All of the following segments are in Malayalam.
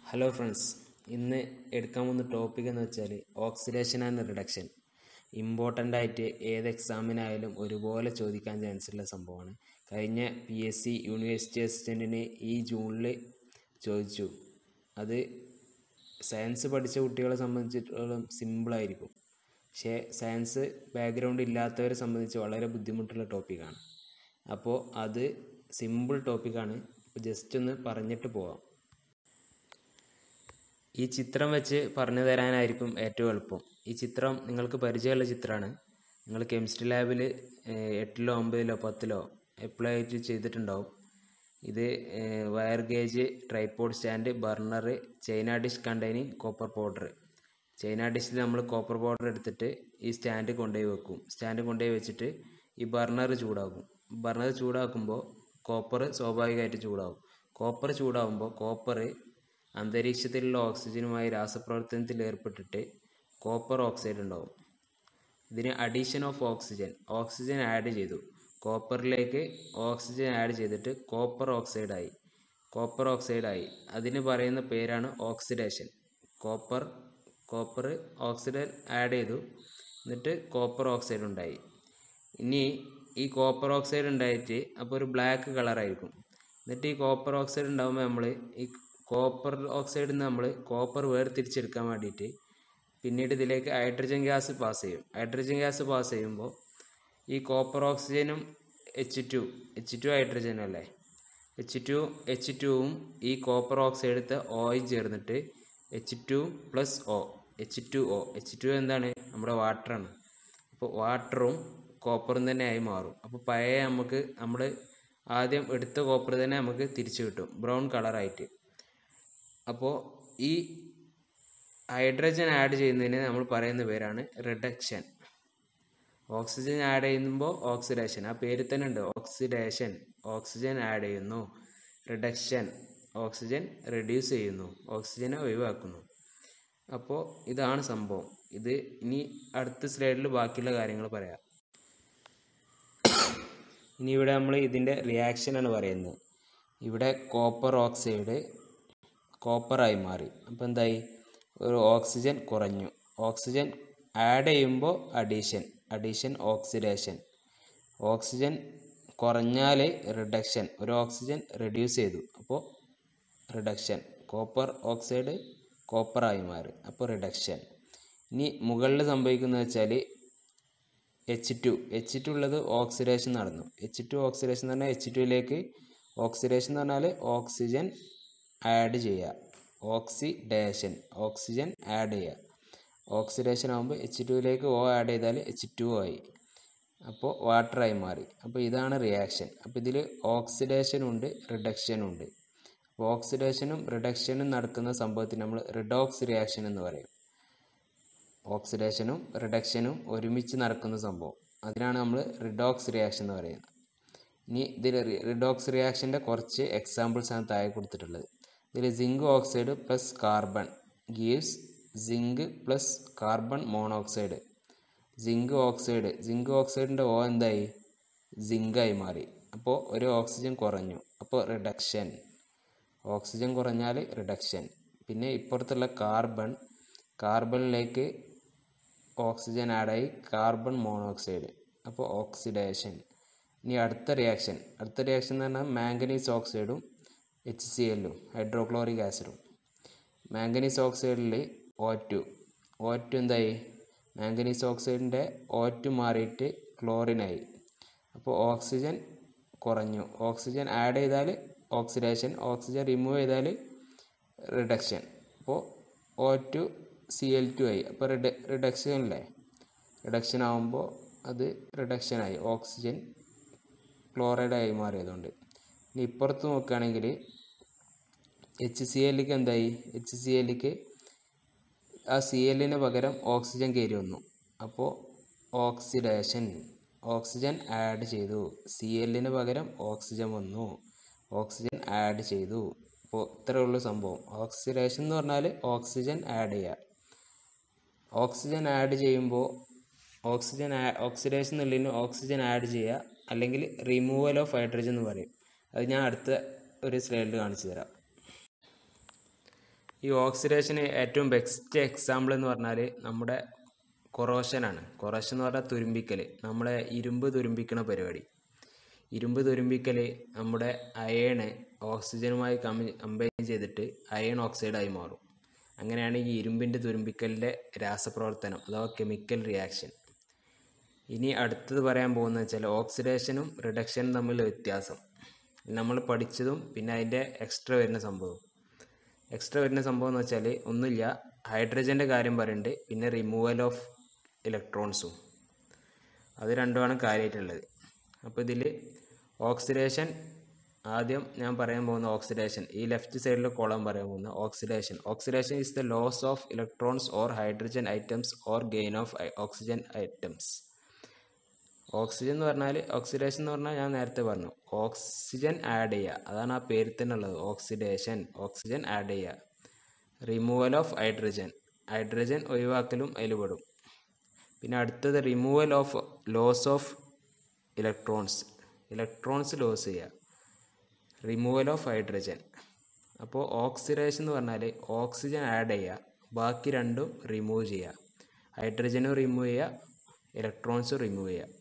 ഹലോ ഫ്രണ്ട്സ് ഇന്ന് എടുക്കാൻ പോകുന്ന ടോപ്പിക് എന്ന് വെച്ചാൽ ഓക്സിഡേഷൻ ആൻഡ് റിഡക്ഷൻ ഇമ്പോർട്ടൻ്റ് ആയിട്ട് ഏത് എക്സാമിനായാലും ഒരുപോലെ ചോദിക്കാൻ ചാൻസ് ഉള്ള സംഭവമാണ് കഴിഞ്ഞ പി എസ് സി യൂണിവേഴ്സിറ്റി അസിസ്റ്റൻറ്റിന് ഈ ജൂണിൽ ചോദിച്ചു അത് സയൻസ് പഠിച്ച കുട്ടികളെ സംബന്ധിച്ചിടത്തോളം സിമ്പിളായിരിക്കും പക്ഷേ സയൻസ് ബാക്ക്ഗ്രൗണ്ട് ഇല്ലാത്തവരെ സംബന്ധിച്ച് വളരെ ബുദ്ധിമുട്ടുള്ള ടോപ്പിക്കാണ് അപ്പോൾ അത് സിമ്പിൾ ടോപ്പിക്കാണ് ജസ്റ്റ് ഒന്ന് പറഞ്ഞിട്ട് പോവാം ഈ ചിത്രം വെച്ച് പറഞ്ഞു തരാനായിരിക്കും ഏറ്റവും എളുപ്പം ഈ ചിത്രം നിങ്ങൾക്ക് പരിചയമുള്ള ചിത്രമാണ് നിങ്ങൾ കെമിസ്ട്രി ലാബിൽ എട്ടിലോ ഒമ്പതിലോ പത്തിലോ എപ്പോഴായിട്ട് ചെയ്തിട്ടുണ്ടാവും ഇത് wire gauge tripod stand burner china dish containing copper powder china ഡിഷിൽ നമ്മൾ കോപ്പർ പൗഡർ എടുത്തിട്ട് ഈ സ്റ്റാൻഡ് കൊണ്ടുപോയി വെക്കും സ്റ്റാൻഡ് കൊണ്ടുപോയി വെച്ചിട്ട് ഈ ബർണർ ചൂടാക്കും ബർണർ ചൂടാക്കുമ്പോൾ കോപ്പർ സ്വാഭാവികമായിട്ട് ചൂടാവും കോപ്പർ ചൂടാകുമ്പോൾ കോപ്പർ അന്തരീക്ഷത്തിലുള്ള ഓക്സിജനുമായി രാസപ്രവർത്തനത്തിൽ ഏർപ്പെട്ടിട്ട് കോപ്പർ ഓക്സൈഡ് ഉണ്ടാവും ഇതിന് addition of oxygen oxygen add ചെയ്തു കോപ്പറിലേക്ക് ഓക്സിജൻ ആഡ് ചെയ്തിട്ട് കോപ്പർ ഓക്സൈഡായി കോപ്പർ ഓക്സൈഡായി അതിന് പറയുന്ന പേരാണ് oxidation copper copper oxygen add ചെയ്തു എന്നിട്ട് കോപ്പർ ഓക്സൈഡ് ഉണ്ടായി ഇനി ഈ കോപ്പർ ഓക്സൈഡ് ഉണ്ടായിട്ട് അപ്പോൾ ഒരു ബ്ലാക്ക് കളറായിരിക്കും എന്നിട്ട് ഈ കോപ്പർ ഓക്സൈഡ് ഉണ്ടാകുമ്പോൾ നമ്മൾ ഈ കോപ്പർ ഓക്സൈഡിൽ നിന്ന് നമ്മൾ കോപ്പർ വേർതിരിച്ചെടുക്കാൻ വേണ്ടിയിട്ട് പിന്നീട് ഇതിലേക്ക് ഹൈഡ്രജൻ ഗ്യാസ് പാസ് ചെയ്യും ഹൈഡ്രജൻ ഗ്യാസ് പാസ് ചെയ്യുമ്പോൾ ഈ കോപ്പർ ഓക്സിജനും എച്ച് ടു എച്ച് ടു ഹൈഡ്രജനും അല്ലേ എച്ച് ടു എച്ച് ടുവും ഈ കോപ്പർ ഓക്സൈഡത്തെ ഓയും ചേർന്നിട്ട് H two plus O H two O H two എന്താണ് നമ്മുടെ വാട്ടറാണ് അപ്പോൾ വാട്ടറും കോപ്പറും തന്നെ ആയി മാറും അപ്പോൾ പഴയ നമുക്ക് നമ്മൾ ആദ്യം എടുത്ത കോപ്പർ തന്നെ നമുക്ക് തിരിച്ചു കിട്ടും ബ്രൗൺ കളറായിട്ട് അപ്പോൾ ഈ ഹൈഡ്രജൻ ആഡ് ചെയ്യുന്നതിന് നമ്മൾ പറയുന്ന പേരാണ് റിഡക്ഷൻ ഓക്സിജൻ ആഡ് ചെയ്യുമ്പോൾ ഓക്സിഡേഷൻ ആ പേര് തന്നെ ഉണ്ട് ഓക്സിഡേഷൻ ഓക്സിജൻ ആഡ് ചെയ്യുന്നു റിഡക്ഷൻ ഓക്സിജൻ റെഡ്യൂസ് ചെയ്യുന്നു ഓക്സിജനെ ഒഴിവാക്കുന്നു അപ്പോൾ ഇതാണ് സംഭവം ഇത് ഇനി അടുത്ത സ്ലൈഡിൽ ബാക്കിയുള്ള കാര്യങ്ങൾ പറയാം ഇനി ഇവിടെ നമ്മൾ ഇതിൻ്റെ റിയാക്ഷനാണ് പറയുന്നത് ഇവിടെ കോപ്പർ ഓക്സൈഡ് കോപ്പറായി മാറി അപ്പോൾ എന്തായി ഒരു ഓക്സിജൻ കുറഞ്ഞു ഓക്സിജൻ ആഡ് ചെയ്യുമ്പോൾ അഡീഷൻ അഡീഷൻ ഓക്സിഡേഷൻ ഓക്സിജൻ കുറഞ്ഞാൽ റിഡക്ഷൻ ഒരു ഓക്സിജൻ റെഡ്യൂസ് ചെയ്തു അപ്പോൾ റിഡക്ഷൻ കോപ്പർ ഓക്സൈഡ് കോപ്പറായി മാറി അപ്പോൾ റിഡക്ഷൻ ഇനി മുകളിൽ സംഭവിക്കുന്നത് വെച്ചാൽ എച്ച് ടു എച്ച് ടു ഉള്ളത് ഓക്സിഡേഷൻ നടന്നു എച്ച് ടു ഓക്സിഡേഷൻ എന്ന് പറഞ്ഞാൽ എച്ച് ടുവിലേക്ക് ഓക്സിഡേഷൻ എന്ന് പറഞ്ഞാൽ ഓക്സിജൻ ആഡ് ചെയ്യുക ഓക്സിഡേഷൻ ഓക്സിജൻ ആഡ് ചെയ്യുക ഓക്സിഡേഷൻ ആകുമ്പോൾ എച്ച് ടുവിലേക്ക് ഓ ആഡ് ചെയ്താൽ എച്ച് ടു ആയി അപ്പോൾ വാട്ടറായി മാറി അപ്പോൾ ഇതാണ് റിയാക്ഷൻ അപ്പോൾ ഇതിൽ ഓക്സിഡേഷനും ഉണ്ട് റിഡക്ഷനും ഉണ്ട് അപ്പോൾ ഓക്സിഡേഷനും റിഡക്ഷനും നടക്കുന്ന സംഭവത്തിന് നമ്മൾ റിഡോക്സ് റിയാക്ഷൻ എന്ന് പറയും ഓക്സിഡേഷനും റിഡക്ഷനും ഒരുമിച്ച് നടക്കുന്ന സംഭവം അതിനാണ് നമ്മൾ റിഡോക്സ് റിയാക്ഷൻ എന്ന് പറയുന്നത് ഇനി ഇതിൽ റിഡോക്സ് റിയാക്ഷൻ്റെ കുറച്ച് എക്സാമ്പിൾസ് ആണ് താഴെ കൊടുത്തിട്ടുള്ളത് ഇതിൽ zinc oxide plus carbon gives zinc plus carbon monoxide zinc oxide zinc ഓക്സൈഡിൻ്റെ ഓ എന്തായി സിങ്കായി മാറി അപ്പോൾ ഒരു ഓക്സിജൻ കുറഞ്ഞു അപ്പോൾ റിഡക്ഷൻ ഓക്സിജൻ കുറഞ്ഞാൽ റിഡക്ഷൻ പിന്നെ ഇപ്പുറത്തുള്ള കാർബൺ കാർബണിലേക്ക് ഓക്സിജൻ ആഡായി കാർബൺ മോണോക്സൈഡ് അപ്പോൾ ഓക്സിഡേഷൻ ഇനി അടുത്ത റിയാക്ഷൻ അടുത്ത റിയാക്ഷൻ എന്ന് പറഞ്ഞാൽ മാംഗനീസ് ഓക്സൈഡും എച്ച് സി എല്ലും ഹൈഡ്രോക്ലോറിക് ആസിഡും മാംഗനീസ് ഓക്സൈഡിൽ ഒ ടു ഒ ടു എന്തായി മാംഗനീസ് ഓക്സൈഡിൻ്റെ ഒ ടു മാറിയിട്ട് ക്ലോറിനായി അപ്പോൾ ഓക്സിജൻ കുറഞ്ഞു ഓക്സിജൻ ആഡ് ചെയ്താൽ ഓക്സിഡേഷൻ ഓക്സിജൻ റിമൂവ് ചെയ്താൽ റിഡക്ഷൻ അപ്പോൾ O two C L two ആയി അപ്പോൾ റിഡ റിഡക്ഷൻ അല്ലേ റിഡക്ഷൻ ആകുമ്പോൾ അത് റിഡക്ഷനായി ഓക്സിജൻ ക്ലോറൈഡായി മാറിയതുകൊണ്ട് ഇനി ഇപ്പുറത്ത് നോക്കുകയാണെങ്കിൽ എച്ച് സി എല്ലിക്ക് എന്തായി എച്ച് സി എല്ലിക്ക് ആ സി എല്ലിന് പകരം ഓക്സിജൻ കയറി വന്നു അപ്പോൾ ഓക്സിഡേഷൻ ഓക്സിജൻ ആഡ് ചെയ്തു സി എല്ലിന് പകരം ഓക്സിജൻ വന്നു ഓക്സിജൻ ആഡ് ചെയ്തു അപ്പോൾ ഇത്രയേ ഉള്ളൂ സംഭവം ഓക്സിഡേഷൻ എന്ന് പറഞ്ഞാൽ ഓക്സിജൻ ആഡ് ചെയ്യുക ഓക്സിജൻ ആഡ് ചെയ്യുമ്പോൾ ഓക്സിജൻ ഓക്സിഡേഷൻ എന്നുള്ളതിന് ഓക്സിജൻ ആഡ് ചെയ്യുക അല്ലെങ്കിൽ റിമൂവൽ ഓഫ് ഹൈഡ്രജൻ എന്ന് പറയും അത് ഞാൻ അടുത്ത ഒരു സ്ലൈഡിൽ കാണിച്ചു തരാം ഈ ഓക്സിഡേഷന് ഏറ്റവും ബെസ്റ്റ് എക്സാമ്പിൾ എന്ന് പറഞ്ഞാൽ നമ്മുടെ കൊറോഷനാണ് കൊറോഷൻ എന്ന് പറഞ്ഞാൽ തുരുമ്പിക്കൽ നമ്മുടെ ഇരുമ്പ് തുരുമ്പിക്കണ പരിപാടി ഇരുമ്പ് തുരുമ്പിക്കൽ നമ്മുടെ അയേണ് ഓക്സിജനുമായി കമ്പി കമ്പൈൻ ചെയ്തിട്ട് അയൺ ഓക്സൈഡായി മാറും അങ്ങനെയാണ് ഈ ഇരുമ്പിൻ്റെ തുരുമ്പിക്കലിൻ്റെ രാസപ്രവർത്തനം അഥവാ കെമിക്കൽ റിയാക്ഷൻ ഇനി അടുത്തത് പറയാൻ പോകുന്നത് വെച്ചാൽ ഓക്സിഡേഷനും റിഡക്ഷനും തമ്മിലുള്ള വ്യത്യാസം നമ്മൾ പഠിച്ചതും പിന്നെ അതിൻ്റെ എക്സ്ട്രാ വരുന്ന സംഭവം എക്സ്ട്രാ വരുന്ന സംഭവം എന്ന് വെച്ചാൽ ഒന്നുമില്ല ഹൈഡ്രജൻ്റെ കാര്യം പറയുന്നുണ്ട് പിന്നെ റിമൂവൽ ഓഫ് ഇലക്ട്രോൺസും അത് രണ്ടുമാണ് കാര്യമായിട്ടുള്ളത് അപ്പോൾ ഇതിൽ ഓക്സിഡേഷൻ ആദ്യം ഞാൻ പറയാൻ പോകുന്ന ഓക്സിഡേഷൻ ഈ ലെഫ്റ്റ് സൈഡിൽ കോളം പറയാൻ പോകുന്ന oxidation oxidation is the loss of electrons or hydrogen atoms or gain of oxygen atoms oxygen എന്ന് പറഞ്ഞാൽ ഓക്സിഡേഷൻ എന്ന് പറഞ്ഞാൽ ഞാൻ നേരത്തെ പറഞ്ഞു ഓക്സിജൻ ആഡ് ചെയ്യുക അതാണ് ആ പേരിൽ തന്നെ ഉള്ളത് ഓക്സിഡേഷൻ ഓക്സിജൻ ആഡ് ചെയ്യുക റിമൂവൽ ഓഫ് ഹൈഡ്രജൻ ഹൈഡ്രജൻ ഒഴിവാക്കലും അതിൽ പെടും പിന്നെ അടുത്തത് removal of loss of electrons electrons loss ചെയ്യുക റിമൂവൽ ഓഫ് ഹൈഡ്രജൻ അപ്പോൾ ഓക്സിഡേഷൻ എന്ന് പറഞ്ഞാൽ ഓക്സിജൻ ആഡ് ചെയ്യുക ബാക്കി രണ്ടും റിമൂവ് ചെയ്യുക ഹൈഡ്രജനും റിമൂവ് ചെയ്യുക ഇലക്ട്രോൺസും റിമൂവ് ചെയ്യുക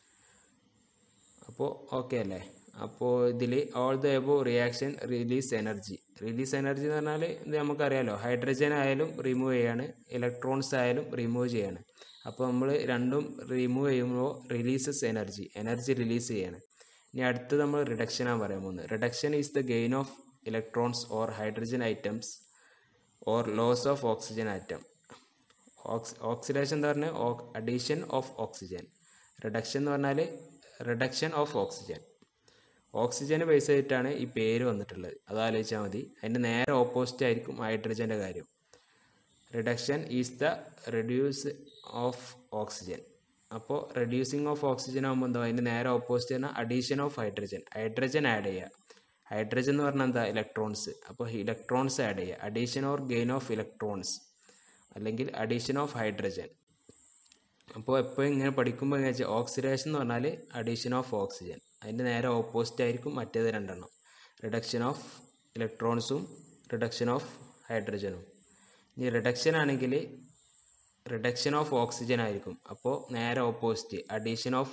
അപ്പോൾ ഓക്കെ അല്ലേ അപ്പോൾ ഇതിൽ all the above reaction release energy release energy എന്ന് പറഞ്ഞാൽ ഇത് നമുക്കറിയാലോ ഹൈഡ്രജൻ ആയാലും റിമൂവ് ചെയ്യാണ് ഇലക്ട്രോൺസ് ആയാലും റിമൂവ് ചെയ്യാണ് അപ്പോൾ നമ്മൾ രണ്ടും റിമൂവ് ചെയ്യുമ്പോൾ റിലീസസ് എനർജി എനർജി റിലീസ് ചെയ്യാണ് ഇനി അടുത്ത് നമ്മൾ റിഡക്ഷനാണ് പറയാൻ പോകുന്നത് reduction is the gain of electrons or hydrogen atoms or loss of oxygen atom ox oxidation എന്ന് പറഞ്ഞാൽ അഡീഷൻ ഓഫ് ഓക്സിജൻ റിഡക്ഷൻ എന്ന് പറഞ്ഞാൽ റിഡക്ഷൻ ഓഫ് ഓക്സിജൻ ഓക്സിജന് ബേസ് ചെയ്തിട്ടാണ് ഈ പേര് വന്നിട്ടുള്ളത് അത് ആലോചിച്ചാൽ മതി അതിൻ്റെ നേരെ ഓപ്പോസിറ്റ് ആയിരിക്കും ഹൈഡ്രജൻ്റെ കാര്യം reduction is the reduce of oxygen അപ്പോൾ റെഡ്യൂസിങ് ഓഫ് ഓക്സിജൻ ആകുമ്പോൾ എന്താ അതിൻ്റെ നേരെ ഓപ്പോസിറ്റ് തന്നെ addition of hydrogen hydrogen add ചെയ്യുക ഹൈഡ്രജൻ എന്ന് പറഞ്ഞാൽ എന്താ ഇലക്ട്രോൺസ് അപ്പോൾ ഇലക്ട്രോൺസ് ആഡ് ചെയ്യുക addition or gain of electrons അല്ലെങ്കിൽ അഡീഷൻ ഓഫ് ഹൈഡ്രജൻ അപ്പോൾ എപ്പോഴും ഇങ്ങനെ പഠിക്കുമ്പോൾ എങ്ങനെ വെച്ചാൽ ഓക്സിഡേഷൻ എന്ന് പറഞ്ഞാൽ അഡീഷൻ ഓഫ് ഓക്സിജൻ അതിൻ്റെ നേരെ ഓപ്പോസിറ്റ് ആയിരിക്കും മറ്റേത് രണ്ടെണ്ണം റിഡക്ഷൻ ഓഫ് ഇലക്ട്രോൺസും റിഡക്ഷൻ ഓഫ് ഹൈഡ്രജനും ഇനി റിഡക്ഷൻ ആണെങ്കിൽ റിഡക്ഷൻ ഓഫ് ഓക്സിജൻ ആയിരിക്കും അപ്പോൾ നേരെ ഓപ്പോസിറ്റ് അഡീഷൻ ഓഫ്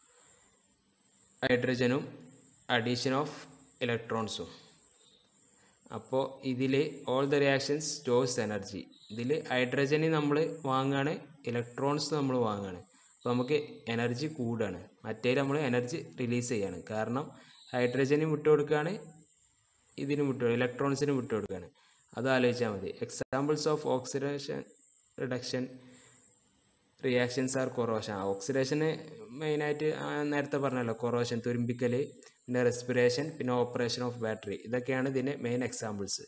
ഹൈഡ്രജനും അഡീഷൻ ഓഫ് ഇലക്ട്രോൺസും അപ്പോൾ ഇതിൽ all the reactions stores energy ഇതിൽ ഹൈഡ്രജന് നമ്മൾ വാങ്ങുകയാണ് ഇലക്ട്രോൺസ് നമ്മൾ വാങ്ങുകയാണ് അപ്പോൾ നമുക്ക് എനർജി കൂടുകയാണ് മറ്റേ നമ്മൾ എനർജി റിലീസ് ചെയ്യാണ് കാരണം ഹൈഡ്രജനും വിട്ടു കൊടുക്കുകയാണ് ഇതിനും വിട്ടു ഇലക്ട്രോൺസിനും വിട്ടു കൊടുക്കുകയാണ് അത് ആലോചിച്ചാൽ മതി examples of oxidation reduction reactions are corrosion ഓക്സിഡേഷന് മെയിനായിട്ട് നേരത്തെ പറഞ്ഞല്ലോ കൊറോഷൻ തുരുമ്പിക്കൽ പിന്നെ റെസ്പിറേഷൻ പിന്നെ ഓപ്പറേഷൻ ഓഫ് ബാറ്ററി ഇതൊക്കെയാണ് ഇതിൻ്റെ മെയിൻ എക്സാമ്പിൾസ്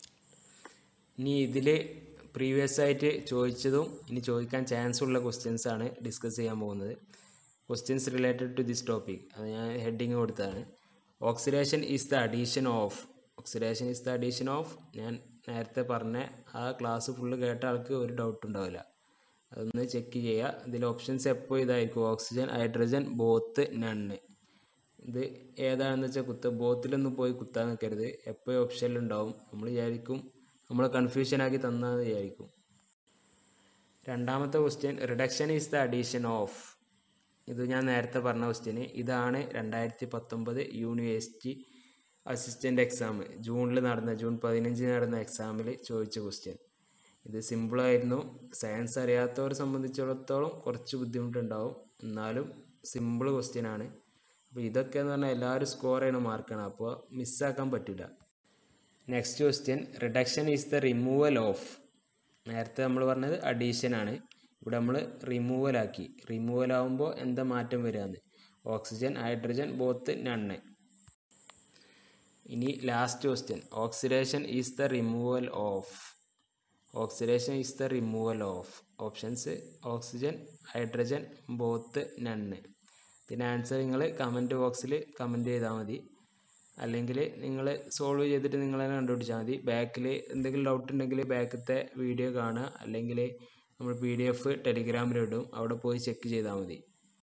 ഇനി ഇതിൽ പ്രീവിയസ് ആയിട്ട് ചോദിച്ചതും ഇനി ചോദിക്കാൻ ചാൻസ് ഉള്ള ക്വസ്റ്റ്യൻസ് ആണ് ഡിസ്കസ് ചെയ്യാൻ പോകുന്നത് questions related to this topic അത് ഞാൻ ഹെഡിങ് കൊടുത്തതാണ് oxidation is the addition of oxidation is the addition of ഞാൻ നേരത്തെ പറഞ്ഞ ആ ക്ലാസ് ഫുള്ള് കേട്ട ആൾക്ക് ഒരു ഡൗട്ട് ഉണ്ടാവില്ല അതൊന്ന് ചെക്ക് ചെയ്യുക ഇതിൽ ഓപ്ഷൻസ് എപ്പോൾ ഇതായിരിക്കും ഓക്സിജൻ ഹൈഡ്രജൻ ബോത്ത് നണ്ണ് ഇത് ഏതാണെന്ന് വെച്ചാൽ കുത്ത് ബോത്തിലൊന്നും പോയി കുത്താൻ നിൽക്കരുത് എപ്പോൾ ഓപ്ഷനിലുണ്ടാവും നമ്മൾ വിചാരിക്കും നമ്മൾ കൺഫ്യൂഷനാക്കി തന്നാന്ന് വിചാരിക്കും രണ്ടാമത്തെ question reduction is the addition of ഇത് ഞാൻ നേരത്തെ പറഞ്ഞ ക്വസ്റ്റ്യന് ഇതാണ് രണ്ടായിരത്തി പത്തൊമ്പത് യൂണിവേഴ്സിറ്റി അസിസ്റ്റൻ്റ് എക്സാം ജൂണിൽ നടന്ന ജൂൺ പതിനഞ്ചിന് നടന്ന എക്സാമിൽ ചോദിച്ച ക്വസ്റ്റ്യൻ ഇത് സിമ്പിളായിരുന്നു സയൻസ് അറിയാത്തവരെ സംബന്ധിച്ചിടത്തോളം കുറച്ച് ബുദ്ധിമുട്ടുണ്ടാവും എന്നാലും സിമ്പിൾ ക്വസ്റ്റ്യൻ ആണ് അപ്പോൾ ഇതൊക്കെ എന്ന് പറഞ്ഞാൽ എല്ലാവരും സ്കോർ ചെയ്യുന്ന മാർക്കാണ് അപ്പോൾ മിസ്സാക്കാൻ പറ്റില്ല next question reduction is the removal of നേരത്തെ നമ്മൾ പറഞ്ഞത് അഡീഷൻ ആണ് ഇവിടെ നമ്മൾ റിമൂവൽ ആക്കി റിമൂവൽ ആകുമ്പോൾ എന്താ മാറ്റം വരികയെന്ന് ഓക്സിജൻ ഹൈഡ്രജൻ ബോത്ത് നണ്ണ് ഇനി last question oxidation is the removal of oxidation is the removal of options oxygen hydrogen both none ഇതിൻ്റെ ആൻസർ നിങ്ങൾ കമൻറ്റ് ബോക്സിൽ കമൻറ്റ് ചെയ്താൽ മതി അല്ലെങ്കിൽ നിങ്ങൾ സോൾവ് ചെയ്തിട്ട് നിങ്ങൾ തന്നെ കണ്ടുപിടിച്ചാൽ മതി ബാക്കിൽ എന്തെങ്കിലും ഡൗട്ട് ഉണ്ടെങ്കിൽ ബാക്കത്തെ വീഡിയോ കാണുക അല്ലെങ്കിൽ നമ്മൾ പി ഡി എഫ് ടെലിഗ്രാമിലിടും അവിടെ പോയി ചെക്ക് ചെയ്താൽ മതി